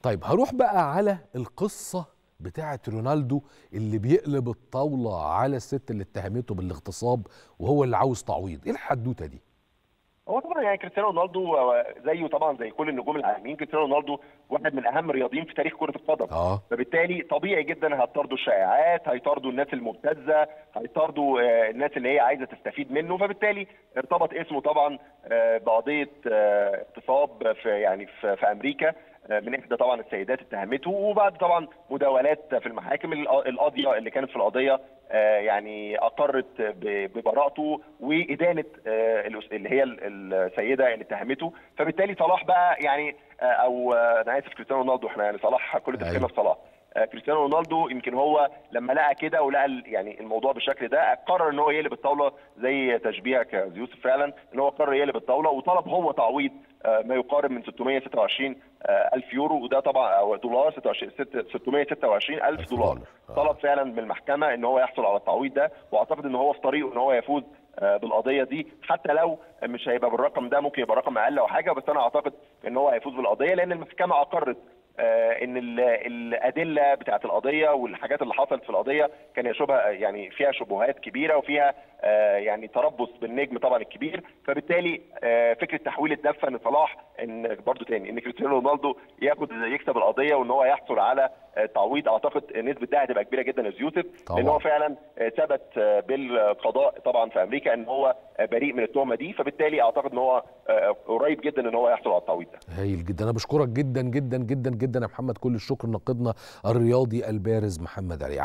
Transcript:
طيب هروح بقى على القصة بتاعة رونالدو اللي بيقلب الطاولة على الست اللي اتهمته بالاغتصاب وهو اللي عاوز تعويض ايه الحدوتة دي هو طبعا يعني كريستيانو رونالدو آه، زيه طبعا زي كل النجوم العالميين كريستيانو رونالدو واحد من اهم الرياضيين في تاريخ كره القدم اه فبالتالي طبيعي جدا هيطاردوا الشائعات هيطاردوا الناس المبتزه هيطاردوا آه، الناس اللي هي عايزه تستفيد منه فبالتالي ارتبط اسمه طبعا آه، بقضيه آه، اغتصاب في يعني في, في امريكا آه، من احدى طبعا السيدات اتهمته وبعد طبعا مداولات في المحاكم الق- القاضيه اللي كانت في القضيه آه، يعني اقرت ب- ببراءته وادانه آه، الأس- اللي هي ال- السيده اللي اتهمته فبالتالي صلاح بقى يعني آه، او آه، انا اسف كريستيانو رونالدو احنا يعني صلاح كل تفكيرنا أيوة. في صلاح آه، كريستيانو رونالدو يمكن هو لما لقى كده ولقى ال- يعني الموضوع بالشكل ده قرر ان هو يقلب الطاوله زي تشبيهك يا يوسف فعلا ان هو قرر يقلب الطاوله وطلب هو تعويض آه، ما يقارب من 626 آه، الف يورو وده طبعا او دولار 26 ست- 626 الف ألف دولار دولار. آه. طلب فعلا من المحكمه ان هو يحصل على التعويض ده واعتقد ان هو في طريقه ان هو يفوز آه، بالقضيه دي حتى لو مش هيبقى بالرقم ده ممكن يبقى رقم اقل او حاجه بس انا اعتقد ان هو هيفوز بالقضيه لان المحكمه اقرت آه، ان ال- الادله بتاعت القضيه والحاجات اللي حصلت في القضيه كان يشبه يعني فيها شبهات كبيره وفيها آه، يعني تربص بالنجم طبعا الكبير فبالتالي آه، فكره تحويل الدفه ان صلاح ان برضو تاني ان كريستيانو رونالدو ياخد يكسب القضيه وان هو يحصل على آه، تعويض اعتقد نسبه ده هتبقى كبيره جدا يا يوسف طبعاً. لان هو فعلا آه، ثبت آه، بالقضاء طبعا في امريكا ان هو آه، بريء من التهمه دي فبالتالي اعتقد ان هو آه، قريب جدا ان هو يحصل على التعويض ده هايل جدا انا بشكرك جدا جدا جدا جدا يا محمد كل الشكر ناقدنا الرياضي البارز محمد علي